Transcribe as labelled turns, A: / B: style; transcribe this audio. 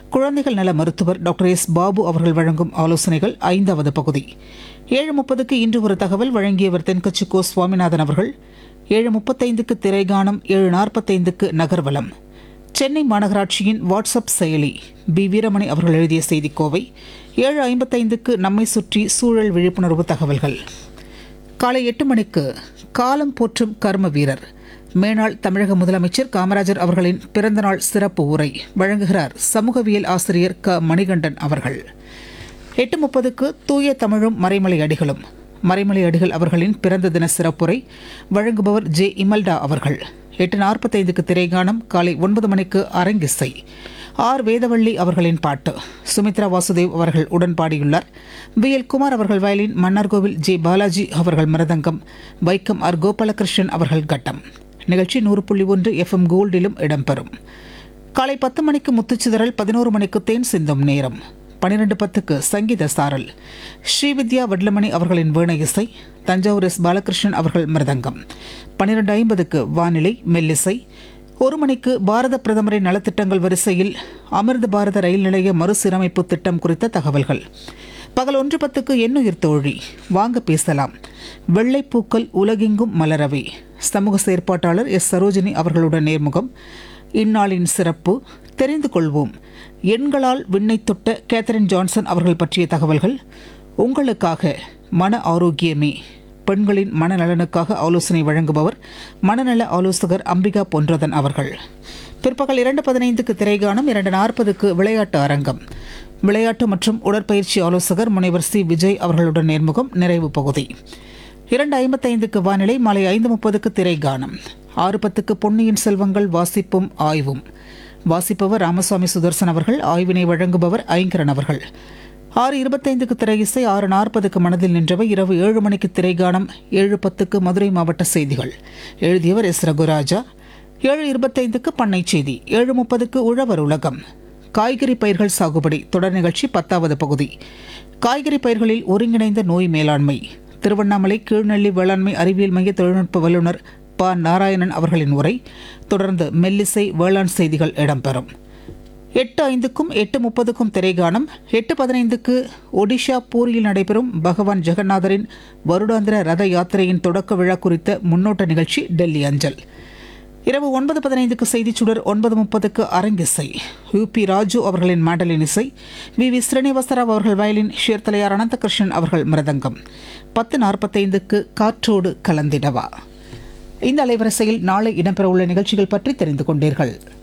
A: குழந்தைகள் நல மருத்துவர் டாக்டர் எஸ் பாபு அவர்கள் வழங்கும் ஆலோசனைகள் ஐந்தாவது பகுதி ஏழு முப்பதுக்கு இன்று ஒரு தகவல் வழங்கியவர் தென்கட்சி கோ சுவாமிநாதன் அவர்கள் ஏழு முப்பத்தைந்துக்கு திரைகானம் ஏழு நாற்பத்தைந்துக்கு நகர்வலம் சென்னை மாநகராட்சியின் வாட்ஸ்அப் செயலி பி வீரமணி அவர்கள் எழுதிய செய்திக்கோவை ஏழு ஐம்பத்தைந்துக்கு நம்மை சுற்றி சூழல் விழிப்புணர்வு தகவல்கள் காலை எட்டு மணிக்கு காலம் போற்றும் கர்ம வீரர் மேனாள் தமிழக முதலமைச்சர் காமராஜர் அவர்களின் பிறந்தநாள் சிறப்பு உரை வழங்குகிறார் சமூகவியல் ஆசிரியர் க மணிகண்டன் அவர்கள் எட்டு முப்பதுக்கு தூய தமிழும் மறைமலை அடிகளும் மறைமலை அடிகள் அவர்களின் பிறந்த தின சிறப்புரை வழங்குபவர் ஜே இமல்டா அவர்கள் எட்டு நாற்பத்தைந்துக்கு திரைகானம் காலை ஒன்பது மணிக்கு அரங்கிசை ஆர் வேதவள்ளி அவர்களின் பாட்டு சுமித்ரா வாசுதேவ் அவர்கள் உடன் பாடியுள்ளார் பி எல் குமார் அவர்கள் வயலின் மன்னார்கோவில் ஜே பாலாஜி அவர்கள் மிருதங்கம் வைக்கம் ஆர் கோபாலகிருஷ்ணன் அவர்கள் கட்டம் நிகழ்ச்சி நூறு புள்ளி ஒன்று எஃப்எம் கோல்டிலும் இடம்பெறும் காலை பத்து மணிக்கு முத்துச்சிதறல் பதினோரு மணிக்கு தேன் சிந்தும் நேரம் பன்னிரண்டு பத்துக்கு சங்கீத சாரல் ஸ்ரீவித்யா வட்லமணி அவர்களின் வீணை இசை தஞ்சாவூர் எஸ் பாலகிருஷ்ணன் அவர்கள் மிருதங்கம் பன்னிரண்டு ஐம்பதுக்கு வானிலை மெல்லிசை ஒரு மணிக்கு பாரத பிரதமரின் நலத்திட்டங்கள் வரிசையில் அமிர்த பாரத ரயில் நிலைய மறுசீரமைப்பு திட்டம் குறித்த தகவல்கள் பகல் ஒன்று பத்துக்கு எண்ணுயிர் தோழி வாங்க பேசலாம் வெள்ளைப்பூக்கள் உலகெங்கும் மலரவே சமூக செயற்பாட்டாளர் எஸ் சரோஜினி அவர்களுடன் நேர்முகம் இந்நாளின் சிறப்பு தெரிந்து கொள்வோம் எண்களால் விண்ணை தொட்ட கேத்தரின் ஜான்சன் அவர்கள் பற்றிய தகவல்கள் உங்களுக்காக மன ஆரோக்கியமே பெண்களின் மனநலனுக்காக ஆலோசனை வழங்குபவர் மனநல ஆலோசகர் அம்பிகா பொன்றதன் அவர்கள் பிற்பகல் இரண்டு பதினைந்துக்கு திரைகானம் இரண்டு நாற்பதுக்கு விளையாட்டு அரங்கம் விளையாட்டு மற்றும் உடற்பயிற்சி ஆலோசகர் முனைவர் சி விஜய் அவர்களுடன் நேர்முகம் நிறைவு பகுதி இரண்டு ஐம்பத்தைந்துக்கு வானிலை மாலை ஐந்து முப்பதுக்கு திரைகானம் ஆறு பத்துக்கு பொன்னியின் செல்வங்கள் வாசிப்பும் ஆய்வும் வாசிப்பவர் ராமசாமி சுதர்சன் அவர்கள் ஆய்வினை வழங்குபவர் ஐங்கரன் அவர்கள் ஆறு இருபத்தைந்துக்கு திரை இசை ஆறு நாற்பதுக்கு மனதில் நின்றவை இரவு ஏழு மணிக்கு திரைகானம் ஏழு பத்துக்கு மதுரை மாவட்ட செய்திகள் எழுதியவர் எஸ் ரகுராஜா ஏழு இருபத்தைந்துக்கு பண்ணை செய்தி ஏழு முப்பதுக்கு உழவர் உலகம் காய்கறி பயிர்கள் சாகுபடி தொடர் நிகழ்ச்சி பத்தாவது பகுதி காய்கறி பயிர்களில் ஒருங்கிணைந்த நோய் மேலாண்மை திருவண்ணாமலை கீழ்நெல்லி வேளாண்மை அறிவியல் மைய தொழில்நுட்ப வல்லுநர் ப நாராயணன் அவர்களின் உரை தொடர்ந்து மெல்லிசை வேளாண் செய்திகள் இடம்பெறும் எட்டு ஐந்துக்கும் எட்டு முப்பதுக்கும் திரைகானம் எட்டு பதினைந்துக்கு ஒடிஷா பூரியில் நடைபெறும் பகவான் ஜெகநாதரின் வருடாந்திர ரத யாத்திரையின் தொடக்க விழா குறித்த முன்னோட்ட நிகழ்ச்சி டெல்லி அஞ்சல் இரவு ஒன்பது பதினைந்துக்கு செய்திச் சுடர் ஒன்பது முப்பதுக்கு அரங்கிசை யூபி ராஜு அவர்களின் மாண்டலின் இசை வி வி ஸ்ரீனிவாசராவ் அவர்கள் வயலின் ஷேர்தலையார் அனந்தகிருஷ்ணன் அவர்கள் மிருதங்கம் பத்து நாற்பத்தைந்துக்கு காற்றோடு கலந்திடவா இந்த அலைவரிசையில் நாளை இடம்பெறவுள்ள நிகழ்ச்சிகள் பற்றி தெரிந்து கொண்டீர்கள்